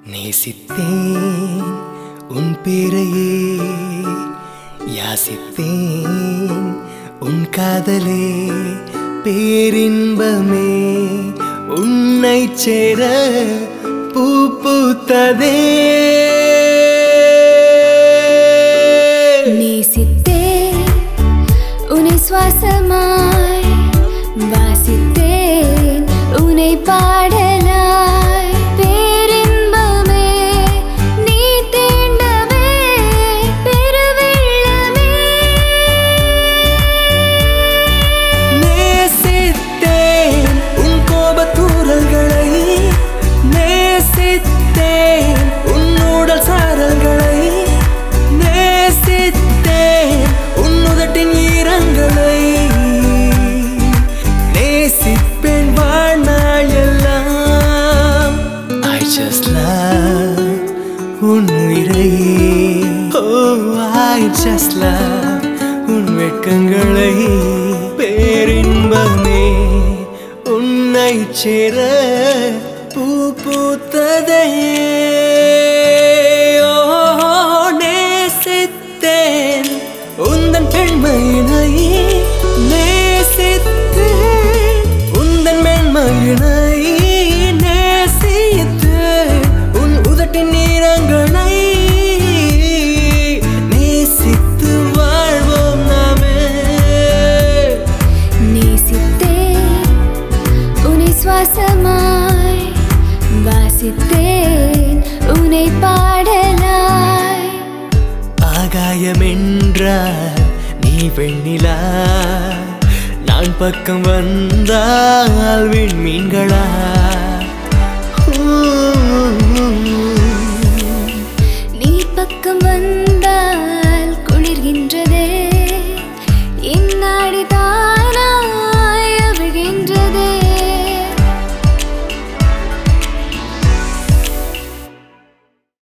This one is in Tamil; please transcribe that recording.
நேசித்தேன் உன் பேரையே யாசித்தேன் உன் காதலே பேரின்பமே உன்னை சேர பூ பூத்ததே நேசித்தேன் உன்னை சுவாசமாய் வாசித்தேன் உன்னை பாடலாய் பேரின்பமே நீ தீண்டவே பெருவெள்ளமே நேசித்தேன் உன் கோபத்தூரல்களை நேசித்தேன் உன் உடல் சாரல்களை நேசித்தேன் உன் உதட்டின் ஈரங்களை நேசிப்பேன் வாழ்நாள் எல்லாம் I just love உன் உயிரையே Oh I just love உன் வெட்கங்களை பேரின்பமே உன்னை சேர பூ பூத்ததே ஓ, நேசித்தேன் உந்தன் பெண்மையினை நேசித்தேன் உந்தன் மென்மையினை நேசித்தேன் உன் உதட்டின் நீரங்களை நேசித்து வாழ்வோம் நாமே நேசித்தேன் உன்னை சுவாசமாய் வாசித்தேன் உன்னை பாடலாய் ஆகாயமென்றால் நீ வெண்ணிலா நான் பக்கம் வந்தால் விண்மீன்களா நீ பக்கம் வந்து